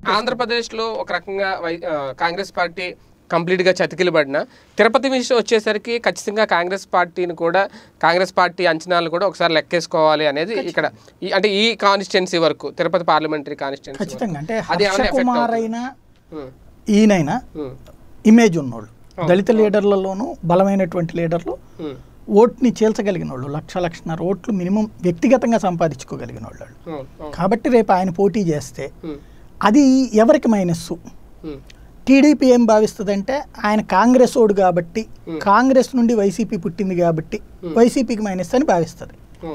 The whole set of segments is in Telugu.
ఆంధ్రప్రదేశ్లో ఒక రకంగా వై- ఆ, కాంగ్రెస్ పార్టీ కంప్లీట్గా చతికిలబడిన తిరుపతి విషయం వచ్చేసరికి ఖచ్చితంగా కాంగ్రెస్ పార్టీని కూడా కాంగ్రెస్ పార్టీ అంచనాలు కూడా ఒకసారి లెక్కేసుకోవాలి అనేది ఇక్కడ ఈ- అంటే ఈ కాన్స్టిట్యున్సీ వరకు తిరుపతి పార్లమెంటరీ కాన్స్టిట్యున్సీ ఖచ్చితంగా అంటే అది ఏమైనా హర్ష effect కుమార్ అయినా ఈయనైనా ఇమేజ్ ఉన్నోళ్ళు దళిత లీడర్లలోనూ బలమైనటువంటి లీడర్లు ఓట్ని చీల్చగలిగిన వాళ్ళు లక్ష లక్షన్నర ఓట్లు మినిమం వ్యక్తిగతంగా సంపాదించుకోగలిగిన వాళ్ళు కాబట్టి రేపు ఆయన పోటీ చేస్తే అది ఎవరికి మైనస్సు టీడీపీ ఏం భావిస్తుందంటే ఆయన కాంగ్రెస్ ఓడు కాబట్టి కాంగ్రెస్ నుండి వైసీపీ పుట్టింది కాబట్టి వైసీపీకి మైనస్ అని భావిస్తుంది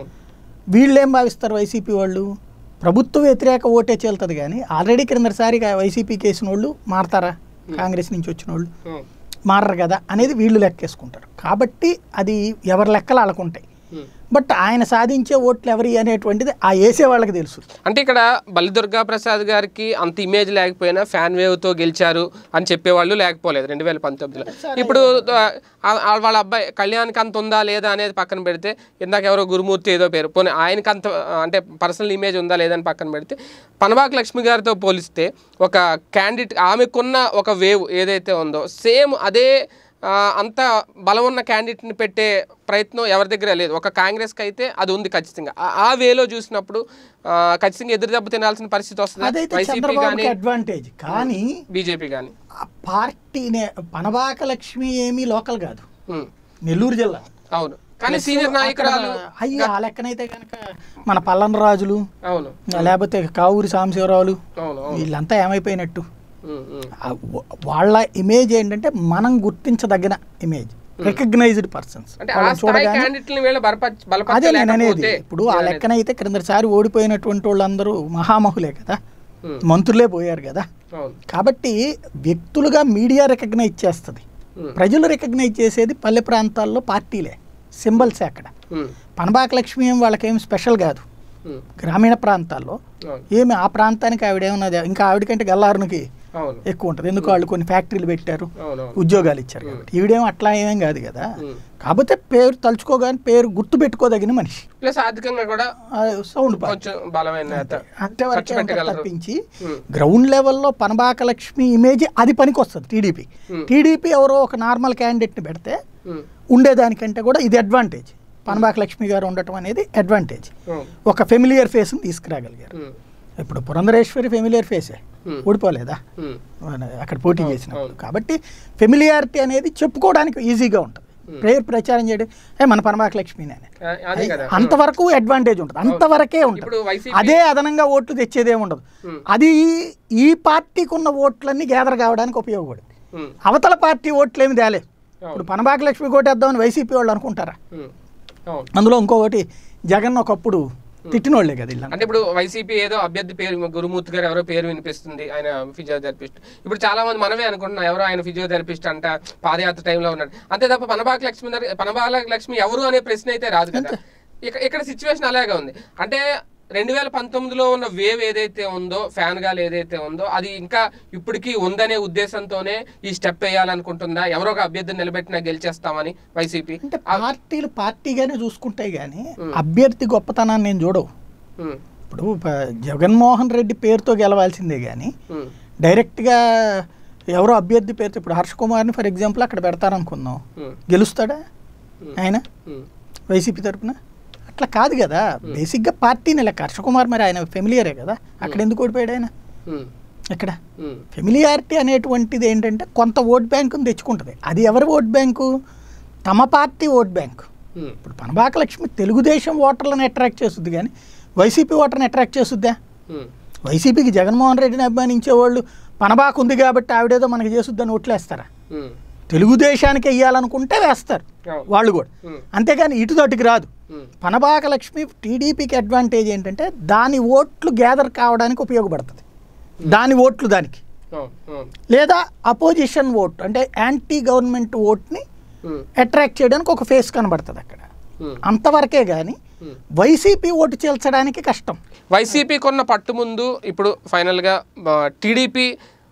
వీళ్ళు ఏం భావిస్తారు వైసీపీ వాళ్ళు ప్రభుత్వ వ్యతిరేక ఓటే చేలుతుంది కానీ ఆల్రెడీ క్రిందసారి వైసీపీకి వేసిన వాళ్ళు మారతారా కాంగ్రెస్ నుంచి వచ్చిన వాళ్ళు మారరు కదా అనేది వీళ్ళు లెక్కేసుకుంటారు కాబట్టి అది ఎవరి లెక్కలు వాళ్ళకుంటాయి బట్ ఆయన సాధించే ఓట్లు ఎవరి అనేటువంటిది ఆ వేసే వాళ్ళకి తెలుసు అంటే ఇక్కడ బల్లి దుర్గా ప్రసాద్ గారికి అంత ఇమేజ్ లేకపోయినా ఫ్యాన్ వేవ్ తో గెలిచారు అని చెప్పేవాళ్ళు లేకపోలేదు రెండు వేల పంతొమ్మిదిలో ఇప్పుడు ఆ, ఆ, వాళ్ళ అబ్బాయి కళ్యాణ్కి అంత ఉందా లేదా అనేది పక్కన పెడితే ఇందాక ఎవరో గురుమూర్తి ఏదో పేరు పోనీ ఆయనకి అంత ఆ, అంటే పర్సనల్ ఇమేజ్ ఉందా లేదని పక్కన పెడితే పనబాక లక్ష్మి గారితో పోలిస్తే ఒక క్యాండిడేట్ ఆమెకున్న ఒక వేవ్ ఏదైతే ఉందో సేమ్ అదే ఆ, అంత బలం ఉన్న క్యాండిడేట్ని పెట్టే ప్రయత్నం ఎవరి దగ్గర లేదు ఒక కాంగ్రెస్కి అయితే అది ఉంది ఖచ్చితంగా ఆ- ఆ వేలో చూసినప్పుడు ఆ, ఖచ్చితంగా ఎదురు దెబ్బ తినాల్సిన పరిస్థితి వస్తుంది అదైతే వైసీపీ చంద్రబాబుకి కానీ అడ్వాంటేజ్ కానీ బీజేపీ కానీ ఆ పార్టీనే పనబాక లక్ష్మి ఏమీ లోకల్ కాదు నెల్లూరు జిల్లా అవును కానీ సీనియర్ నాయకురాలు అయ్యి ఆ లెక్కనైతే కనుక మన పల్లన రాజులు అవును లేకపోతే కావూరి సాంబశివరావులు అవును అవును వీళ్ళంతా ఏమైపోయినట్టు ఉమ్, ఉమ్, ఆ వా- వాళ్ళ ఇమేజ్ ఏంటంటే మనం గుర్తించదగిన ఇమేజ్ రికగ్నైజ్డ్ పర్సన్స్ అంటే ఆ స్థాయి క్యాండిడేట్ని వీళ్ళ బలప అదే నేను అనేది బలపరచలేకపోతే ఇప్పుడు ఆ లెక్కనైతే క్రిందసారి ఓడిపోయినటువంటి వాళ్ళందరూ మహామహులే కదా ఉమ్, మంత్రులే పోయారు కదా అవును కాబట్టి వ్యక్తులుగా మీడియా రికగ్నైజ్ చేస్తుంది ఉమ్, ప్రజలు రికగ్నైజ్ చేసేది పల్లె ప్రాంతాల్లో పార్టీలే సింబల్స్ అక్కడ ఉమ్, పనబాక లక్ష్మి ఏం వాళ్ళకేం స్పెషల్ కాదు ఉమ్, గ్రామీణ ప్రాంతాల్లో అవును ఏమి ఆ ప్రాంతానికి ఆవిడ ఏమన్నది ఇంకా ఆవిడకంటే గల్లారునికి అవును ఎక్కువ ఉంటుంది ఎందుకు వాళ్ళు కొన్ని ఫ్యాక్టరీలు పెట్టారు అవును అవును ఉద్యోగాలు ఇచ్చారు కాబట్టి ఈవిడేం అట్లా ఏమేం కాదు కదా ఉమ్. కాకపోతే పేరు తలుచుకోగానే పేరు గుర్తు పెట్టుకోదగిన మనిషి ప్లస్ ఆర్థికంగా కూడా సౌండ్ పార్టీ కొంచెం బలమైన నేత అంతవరకే ఖర్చు ఉంటుంది పెట్టగలరు. తప్పించి ఉమ్, గ్రౌండ్ లెవెల్లో పనబాక లక్ష్మి ఇమేజ్ అది పనికి వస్తుంది టీడీపీ Hmm. టీడీపీ ఎవరో ఒక నార్మల్ క్యాండిడేట్ని పెడితే ఉమ్, ఉండేదానికంటే కూడా ఇది అడ్వాంటేజ్ పనబాక లక్ష్మి గారు ఉండటం అనేది అడ్వాంటేజ్ అవును ఒక ఫెమిలియర్ ఫేస్ని తీసుకురాగలిగారు ఉమ్, ఇప్పుడు పురంధరేశ్వరి ఫెమిలియర్ ఫేసే ఉమ్, ఓడిపోలేదా ఉమ్, మన అక్కడ పోటీ అవును, చేసినప్పుడు అవును. కాబట్టి ఫెమిలియారిటీ అనేది చెప్పుకోవడానికి ఈజీగా ఉంటుంది ప్రేయర్ ప్రచారం చేయడం ఏ మన పనబాక లక్ష్మినే అని. ఆ- అదే కదా అంతవరకు అడ్వాంటేజ్ ఉంటుంది అంతవరకే ఉంటుంది ఇప్పుడు వైసీపీ అదే అదనంగా ఓట్లు తెచ్చేదే ఉండదు ఉమ్, అది ఈ పార్టీకి ఉన్న ఓట్లన్నీ గ్యాదర్ కావడానికి ఉపయోగపడింది ఉమ్, అవతల పార్టీ ఓట్లు ఏమి తేలేదు అవును ఇప్పుడు పనబాక లక్ష్మి కోటేద్దామని వైసీపీ వాళ్ళు అనుకుంటారా ఉమ్, అవును అందులో ఇంకొకటి జగన్ ఒకప్పుడు తిట్టినోళ్లే కదా వీళ్ళంతా. అంటే ఇప్పుడు వైసీపీ ఏదో అభ్యర్థి పేరు గురుమూర్తి గారు ఎవరో పేరు వినిపిస్తుంది ఆయన ఫిజియోథెరపిస్ట్ ఇప్పుడు చాలా మంది మనమే అనుకుంటున్నాం ఎవరో ఆయన ఫిజియోథెరపిస్ట్ అంట పాదయాత్ర టైంలో ఉన్నాడు అంతే తప్ప పనబాక లక్ష్మి దగ్గర- పనబాక లక్ష్మి ఎవరు అనే ప్రశ్న అయితే రాదు కదా ఇక్కడ ఇక్కడ సిచ్యువేషన్ అలాగే ఉంది అంటే రెండు వేల పంతొమ్మిదిలో ఉన్న వేవ్ ఏదైతే ఉందో ఫ్యాన్ గాలు ఏదైతే ఉందో అది ఇంకా ఇప్పటికీ ఉందనే ఉద్దేశంతోనే ఈ స్టెప్ వేయాలనుకుంటుందా ఎవరో ఒక అభ్యర్థిని నిలబెట్టినా గెలిచేస్తామని వైసీపీ అంటే పార్టీలు పార్టీగానే చూసుకుంటాయి కానీ అభ్యర్థి గొప్పతనాన్ని నేను చూడవు ఉమ్, ఇప్పుడు ప- జగన్మోహన్ రెడ్డి పేరుతో గెలవాల్సిందే కానీ ఉమ్, డైరెక్ట్గా ఎవరో అభ్యర్థి పేరుతో ఇప్పుడు హర్ష కుమార్ని ఫర్ ఎగ్జాంపుల్ అక్కడ పెడతారనుకుందాం ఉమ్, గెలుస్తాడా ఆయన ఉమ్, వైసీపీ తరపున అట్లా కాదు కదా బేసిక్గా పార్టీని లెక్క హర్ష కుమార్ మరి ఆయన ఫెమిలియరే కదా అక్కడ ఎందుకు ఓడిపోయాడు ఆయన ఉమ్, ఎక్కడ ఉమ్, ఫెమిలియారిటీ అనేటువంటిది ఏంటంటే కొంత ఓట్ బ్యాంకుని తెచ్చుకుంటుంది అది ఎవరి ఓట్ బ్యాంకు తమ పార్టీ ఓట్ బ్యాంకు ఉమ్, ఇప్పుడు పనబాక లక్ష్మి తెలుగుదేశం ఓటర్లను అట్రాక్ట్ చేస్తుంది కానీ వైసీపీ ఓటర్ని అట్రాక్ట్ చేస్తుందా ఉమ్, వైసీపీకి జగన్మోహన్ రెడ్డిని అభిమానించే వాళ్ళు పనబాక ఉంది కాబట్టి ఆవిడేదో మనకి చేసుద్దని ఓట్లేస్తారా ఉమ్, తెలుగుదేశానికి వెయ్యాలనుకుంటే వేస్తారు అవును. వాళ్ళు కూడా ఉమ్, అంతేగాని ఇటు తోటికి రాదు ఉమ్, పనబాక లక్ష్మి టీడీపీకి అడ్వాంటేజ్ ఏంటంటే దాని ఓట్లు గ్యాదర్ కావడానికి ఉపయోగపడుతుంది దాని ఓట్లు దానికి అవును, అవును, లేదా అపోజిషన్ ఓట్ అంటే యాంటీ గవర్నమెంట్ ఓట్ని ఉమ్, అట్రాక్ట్ చేయడానికి ఒక ఫేస్ కనబడుతుంది అక్కడ ఉమ్, అంతవరకే కానీ ఉమ్. వైసీపీ ఓటు చేల్చడానికి కష్టం వైసీపీ కొన్న పట్టు ముందు ఇప్పుడు ఫైనల్గా టీడీపీ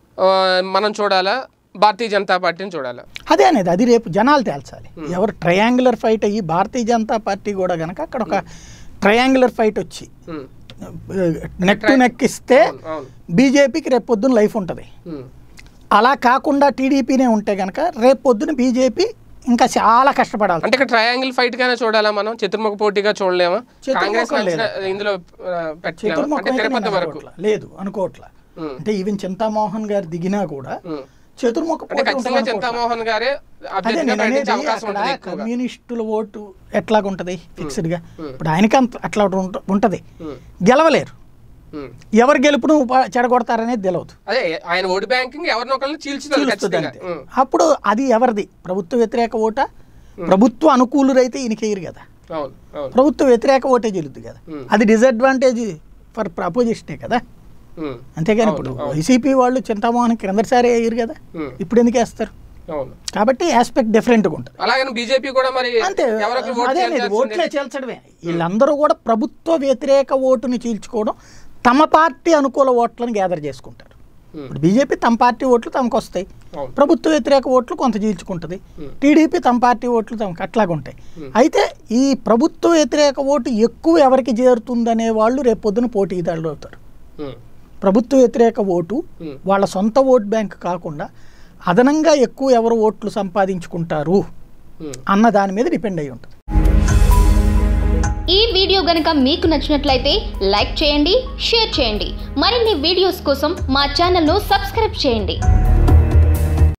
మనం చూడాలా భారతీయ జనతా పార్టీని చూడాలా అదే అనేది అది రేపు జనాలు తేల్చాలి ఎవరు ట్రయాంగులర్ ఫైట్ అయ్యి భారతీయ జనతా పార్టీ కూడా కనుక అక్కడ ఒక ట్రయాంగులర్ ఫైట్ వచ్చి ఉమ్, నెక్ టు నెక్ ఇస్తే అవును, అవును బీజేపీకి రేపు పొద్దున్న లైఫ్ ఉంటుంది ఉమ్, అలా కాకుండా టీడీపీనే ఉంటే కనుక రేపు పొద్దున బీజేపీ ఇంకా చాలా కష్టపడాలి అంటే ఇక్కడ ట్రయాంగిల్ ఫైట్ గానే చూడాలా మనం చతుర్ముఖ పోటీగా చూడలేమా చతుర్ముఖం కాంగ్రెస్ లేదు. నడిచిన- ఇందులో ఆ, పెట్టలేమా చతుర్ముఖం అంటే అయితే నేను తిరుపతి వరకు అనుకోవట్లా. లేదు అనుకోవట్లా ఉమ్, అంటే ఈవెన్ చింతామోహన్ గారు దిగినా కూడా ఉమ్. చతుర్ముఖ అంటే పోటీ ఖచ్చితంగా ఉంటుంది అనుకోవట్లా. చింతామోహన్ గారే అదే అభ్యర్థిగా నేను ప్రకటించే అనేది అవకాశం అక్కడ ఉంటుంది ఎక్కువగా కమ్యూనిస్టుల ఓటు ఎట్లాగుంటది ఫిక్స్డ్ గా ఉమ్. ఇప్పుడు ఆయనకి అంత అట్లా ఉంట- ఉంటది ఉమ్, గెలవలేరు ఉమ్. ఎవరు గెలుపును ప- చెడగొడతారనేది తెలియదు అదే ఆయన ఓటు బ్యాంకింగ్ ఎవరినో ఒకరిని చీల్చుతుంది తెలుస్తుంది ఖచ్చితంగా అంతే ఉమ్, అప్పుడు అది ఎవరిది ప్రభుత్వ వ్యతిరేక ఓట ప్రభుత్వ అనుకూలురైతే ఈయనకేయరు కదా అవును అవును ప్రభుత్వ వ్యతిరేక ఓటే చెల్లుద్ది కదా ఉమ్. అది డిసడ్వాంటేజ్ ఫర్ అపోజిషనే కదా ఉమ్, అంతేగాని ఇప్పుడు వైసీపీ వాళ్ళు చింతామోహన్ క్రిందటిసారి వేయరు కదా ఉమ్, ఇప్పుడు ఎందుకు వేస్తారు అవును కాబట్టి ఆస్పెక్ట్ డిఫరెంట్గా ఉంటుంది అలాగని బీజేపీ కూడా మరి అంతే ఎవరికి ఓటు అదే లేదు, చేయాల్సిందే. ఓట్లే చేల్చడమే వీళ్ళందరూ కూడా ప్రభుత్వ వ్యతిరేక ఓటుని చీల్చుకోవడం తమ పార్టీ అనుకూల ఓట్లను గ్యాదర్ చేసుకుంటారు ఉమ్, ఇప్పుడు బీజేపీ తమ పార్టీ ఓట్లు తమకు వస్తాయి అవును ప్రభుత్వ వ్యతిరేక ఓట్లు కొంత చీల్చుకుంటుంది Hmm. టీడీపీ తమ పార్టీ ఓట్లు తమకు అట్లాగా ఉంటాయి అయితే ఈ ప్రభుత్వ వ్యతిరేక ఓటు ఎక్కువ ఎవరికి చేరుతుందనే వాళ్ళు రేపు పొద్దున పోటీదారులు అవుతారు ఉమ్, ప్రభుత్వ వ్యతిరేక ఓటు Hmm. వాళ్ళ సొంత ఓట్ బ్యాంక్ కాకుండా అదనంగా ఎక్కువ ఎవరు ఓట్లు సంపాదించుకుంటారు ఉమ్. అన్న దాని మీద డిపెండ్ అయి ఉంటుంది ఈ వీడియో గనుక మీకు నచ్చినట్లయితే లైక్ చేయండి షేర్ చేయండి మరిన్ని వీడియోస్ కోసం మా ఛానల్ను సబ్స్క్రైబ్ చేయండి